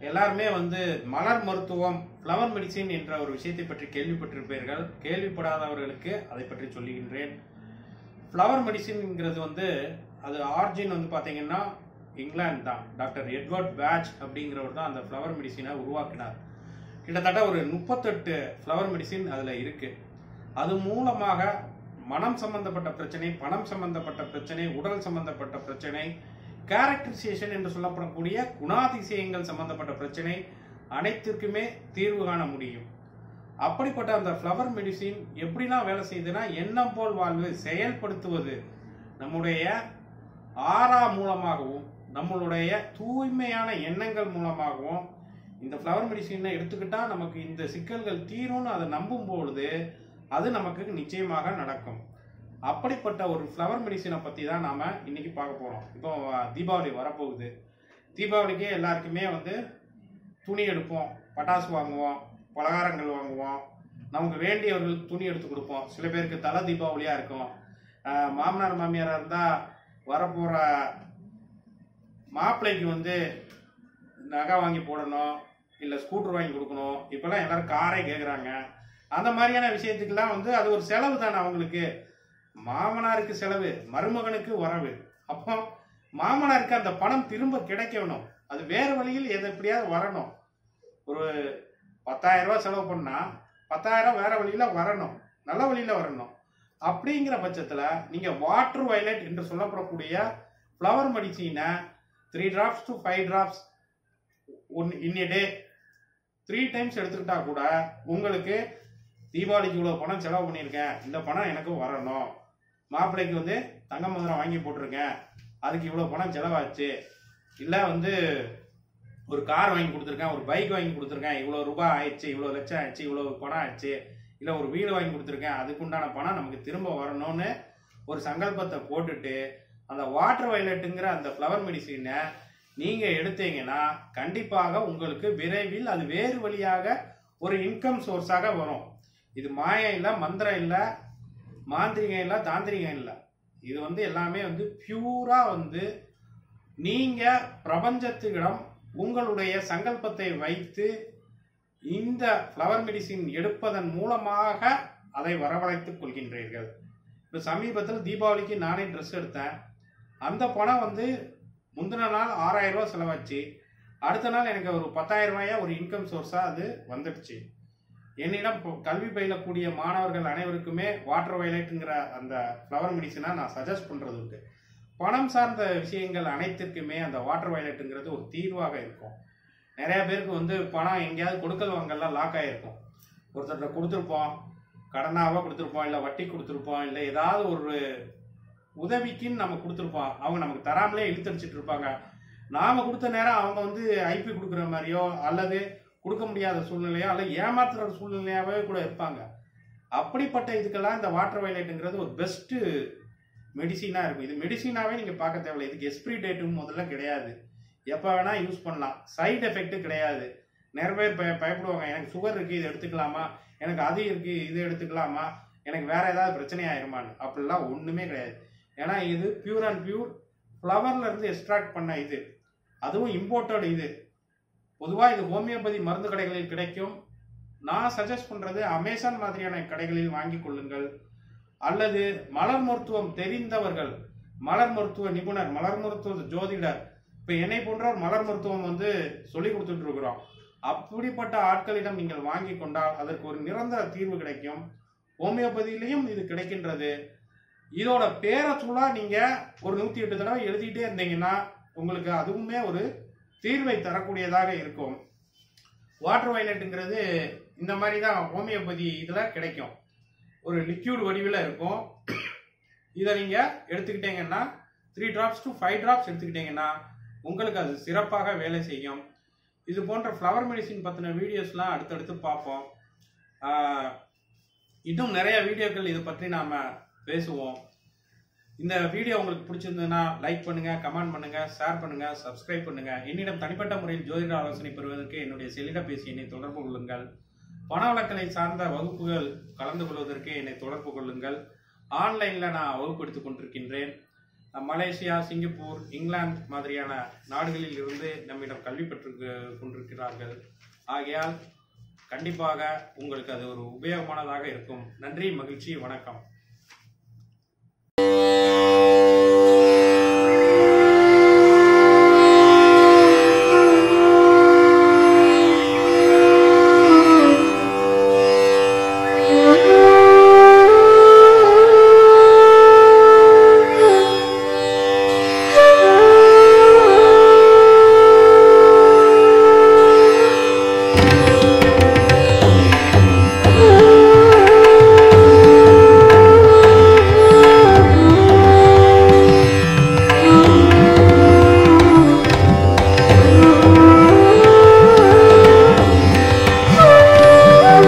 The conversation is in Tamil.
எல்லாருமே வந்து மலர் மருத்துவம் ஃப்ளவர் மெடிசின் என்ற ஒரு விஷயத்தை பற்றி கேள்விப்பட்டிருப்பீர்கள் கேள்விப்படாதவர்களுக்கு அதை பற்றி சொல்லுகின்றேன் ஃப்ளவர் மெடிசின்ங்கிறது வந்து அது ஆர்ஜின் வந்து பார்த்தீங்கன்னா இங்கிலாந்து தான் டாக்டர் எட்வர்ட் பேட்ச் அப்படிங்கிறவர் தான் அந்த ஃப்ளவர் மெடிசினை உருவாக்கினார் கிட்டத்தட்ட ஒரு முப்பத்தெட்டு ஃப்ளவர் மெடிசின் அதில் இருக்கு அது மூலமாக மனம் சம்பந்தப்பட்ட பிரச்சனை பணம் சம்பந்தப்பட்ட பிரச்சனை உடல் சம்பந்தப்பட்ட பிரச்சனை கேரக்டரைசேஷன் என்று சொல்லப்படக்கூடிய குணாதிசயங்கள் சம்பந்தப்பட்ட பிரச்சனை அனைத்திற்குமே தீர்வு காண முடியும் அப்படிப்பட்ட அந்த ஃப்ளவர் மெடிசின் எப்படிலாம் வேலை செய்யுதுன்னா எண்ணம் போல் வாழ்வு செயல்படுத்துவது நம்முடைய ஆறா மூலமாகவும் நம்மளுடைய தூய்மையான எண்ணங்கள் மூலமாகவும் இந்த ஃப்ளவர் மெடிசினை எடுத்துக்கிட்டா நமக்கு இந்த சிக்கல்கள் தீரும்னு அதை நம்பும் பொழுது அது நமக்கு நிச்சயமாக நடக்கும் அப்படிப்பட்ட ஒரு ஃப்ளவர் மெடிசினை பற்றி தான் நாம் இன்னைக்கு பார்க்க போகிறோம் இப்போ அஹ், தீபாவளி வரப்போகுது தீபாவளிக்கே எல்லாருக்குமே வந்து துணி எடுப்போம் பட்டாசு வாங்குவோம் பலகாரங்கள் வாங்குவோம் நமக்கு வேண்டியவர்களுக்கு துணி எடுத்து கொடுப்போம் சில பேருக்கு தலை தீபாவளியாக இருக்கும் அஹ், மாமனார் மாமியாராக இருந்தால் வரப்போகிற மாப்பிள்ளைக்கு வந்து நகை வாங்கி போடணும் இல்லை ஸ்கூட்டர் வாங்கி கொடுக்கணும் இப்போல்லாம் எல்லாரும் காரே கேட்குறாங்க அந்த மாதிரியான விஷயத்துக்கெல்லாம் வந்து அது ஒரு செலவு தானே அவங்களுக்கு மாமனாருக்கு செலவு மருமகனுக்கு வரவு அப்போ மாமனாருக்கு அந்த பணம் திரும்ப கிடைக்கணும் அது வேறு வழியில் எது எப்படியாவது வரணும் ஒரு பத்தாயிரம் ரூபாய் செலவு பண்ணா பத்தாயிரம் வேற வழியில வரணும் நல்ல வழியில வரணும் அப்படிங்கிற பட்சத்தில் நீங்கள் வாட்டர் வயலட் என்று சொல்லப்படக்கூடிய ஃப்ளவர் மெடிசினை three drops to five drops one in day three times எடுத்துக்கிட்டா கூட உங்களுக்கு தீபாவளிக்கு இவ்வளோ பணம் செலவு பண்ணியிருக்கேன் இந்த பணம் எனக்கு வரணும் மாப்பிள்ளைக்கு வந்து தங்க மோதிரம் வாங்கி போட்டிருக்கேன் அதுக்கு இவ்வளோ பணம் செலவாச்சு இல்லை வந்து ஒரு கார் வாங்கி கொடுத்துருக்கேன் ஒரு பைக் வாங்கி கொடுத்துருக்கேன் இவ்வளோ ரூபாய் ஆயிடுச்சு இவ்வளோ லட்சம் ஆயிடுச்சு இவ்வளோ பணம் ஆயிடுச்சு இல்லை ஒரு வீடு வாங்கி கொடுத்துருக்கேன் அதுக்குண்டான பணம் நமக்கு திரும்ப வரணும்னு ஒரு சங்கல்பத்தை போட்டுட்டு அந்த வாட்டர் வயலட்டுங்கிற அந்த ஃப்ளவர் மெடிசினை நீங்கள் எடுத்தீங்கன்னா கண்டிப்பாக உங்களுக்கு விரைவில் அது வேறு வழியாக ஒரு இன்கம் சோர்ஸாக வரும் இது மாயம் இல்லை மந்திரம் இல்லை மாந்திரிகம் இல்லை தாந்திரிகம் இல்லை இது வந்து எல்லாமே வந்து பியூரா வந்து நீங்க பிரபஞ்சத்திடம் உங்களுடைய சங்கல்பத்தை வைத்து இந்த ஃப்ளவர் மெடிசின் எடுப்பதன் மூலமாக அதை வரவழைத்துக் கொள்கின்றீர்கள் இப்போ சமீபத்தில் தீபாவளிக்கு நானே ட்ரெஸ் எடுத்தேன் அந்த பணம் வந்து முந்தின நாள் ஆறாயிரம் ரூபாய் செலவாச்சு அடுத்த நாள் எனக்கு ஒரு பத்தாயிரம் ரூபாயா ஒரு இன்கம் சோர்ஸாக அது வந்துடுச்சு என்னிடம் இப்போ கல்வி பயிலக்கூடிய மாணவர்கள் அனைவருக்குமே வாட்டர் வயலட்டுங்கிற அந்த ஃப்ளவர் மெடிசனை நான் சஜஸ்ட் பண்ணுறது உண்டு பணம் சார்ந்த விஷயங்கள் அனைத்திற்குமே அந்த வாட்டர் வயலட்டுங்கிறது ஒரு தீர்வாக இருக்கும் நிறைய பேருக்கு வந்து பணம் எங்கேயாவது கொடுக்கல் வாங்கலாம் லாக் ஆகிருக்கும் ஒருத்தர்கிட்ட கொடுத்துருப்போம் கடனாக கொடுத்துருப்போம் இல்லை வட்டி கொடுத்துருப்போம் இல்லை ஏதாவது ஒரு உதவிக்குன்னு நம்ம கொடுத்துருப்போம் அவங்க நமக்கு தராமலே இழுத்தடிச்சிட்டு இருப்பாங்க நாம கொடுத்த நேரம் அவங்க வந்து ஐபி கொடுக்குற மாதிரியோ அல்லது கொடுக்க முடியாத சூழ்நிலையோ அல்லது ஏமாத்துற சூழ்நிலையாவே கூட இருப்பாங்க அப்படிப்பட்ட இதுக்கெல்லாம் இந்த வாட்டர் வயலட்டுங்கிறது ஒரு பெஸ்ட்டு மெடிசினாக இருக்கும் இது மெடிசினாவே நீங்கள் பார்க்க தேவையில்லை இதுக்கு எக்ஸ்பிரி டேட்டும் முதல்ல கிடையாது எப்போ வேணால் யூஸ் பண்ணலாம் சைடு எஃபெக்ட் கிடையாது நிறைய பேர் பய பயப்படுவாங்க எனக்கு சுகர் இருக்குது இது எடுத்துக்கலாமா எனக்கு அது இருக்குது இது எடுத்துக்கலாமா எனக்கு வேற ஏதாவது பிரச்சனை ஆயிருமான்னு அப்படிலாம் ஒன்றுமே கிடையாது ஏன்னா இது பியூர் அண்ட் பியூர் ஃப்ளவர்ல இருந்து எக்ஸ்ட்ராக்ட் பண்ண இது அதுவும் இம்போர்ட்டட் இது பொதுவாக இது ஹோமியோபதி மருந்து கடைகளில் கிடைக்கும் நான் சஜஸ்ட் பண்ணுறது அமேசான் மாதிரியான கடைகளில் வாங்கி கொள்ளுங்கள் அல்லது மலர் மருத்துவம் தெரிந்தவர்கள் மலர் மருத்துவ நிபுணர் மலர் மருத்துவ ஜோதிடர் இப்போ என்னை போன்ற ஒரு மலர் மருத்துவம் வந்து சொல்லி கொடுத்துட்டு இருக்கிறோம் அப்படிப்பட்ட ஆட்களிடம் நீங்கள் வாங்கி கொண்டால் அதற்கு ஒரு நிரந்தர தீர்வு கிடைக்கும் ஹோமியோபதியிலையும் இது கிடைக்கின்றது இதோட பேரை சொல்லா நீங்க ஒரு நூத்தி எட்டு தடவை எழுதிட்டே இருந்தீங்கன்னா உங்களுக்கு அதுவுமே ஒரு தீர்வை தரக்கூடியதாக இருக்கும் வாட்டர் வயலட்டுங்கிறது இந்த மாதிரி தான் ஹோமியோபதி இதில் கிடைக்கும் ஒரு லிக்யூட் வடிவில் இருக்கும் இதை நீங்கள் எடுத்துக்கிட்டீங்கன்னா three drops to five drops எடுத்துக்கிட்டீங்கன்னா உங்களுக்கு அது சிறப்பாக வேலை செய்யும் இது போன்ற ஃப்ளவர் மெடிசின் பற்றின வீடியோஸ்லாம் அடுத்தடுத்து பார்ப்போம் ஆஹ், இன்னும் நிறைய வீடியோக்கள் இதை பற்றி நாம் பேசுவோம் இந்த வீடியோ உங்களுக்கு பிடிச்சிருந்ததுன்னா லைக் பண்ணுங்க கமெண்ட் பண்ணுங்க ஷேர் பண்ணுங்க சப்ஸ்கிரைப் பண்ணுங்க என்னிடம் தனிப்பட்ட முறையில் ஜோதிட ஆலோசனை பெறுவதற்கு என்னுடைய செல்லிடபேசி என்னை தொடர்பு கொள்ளுங்கள் பண வழக்கலை சார்ந்த வகுப்புகள் கலந்து கொள்வதற்கு என்னை தொடர்பு கொள்ளுங்கள் ஆன்லைன்ல நான் வகுப்பு எடுத்துக் கொண்டிருக்கின்றேன் மலேசியா சிங்கப்பூர் இங்கிலாந்து மாதிரியான நாடுகளில் இருந்து நம்மிடம் கல்வி பெற்று கொண்டிருக்கிறார்கள் ஆகையால் கண்டிப்பாக உங்களுக்கு அது ஒரு உபயோகமானதாக இருக்கும் நன்றி மகிழ்ச்சி வணக்கம்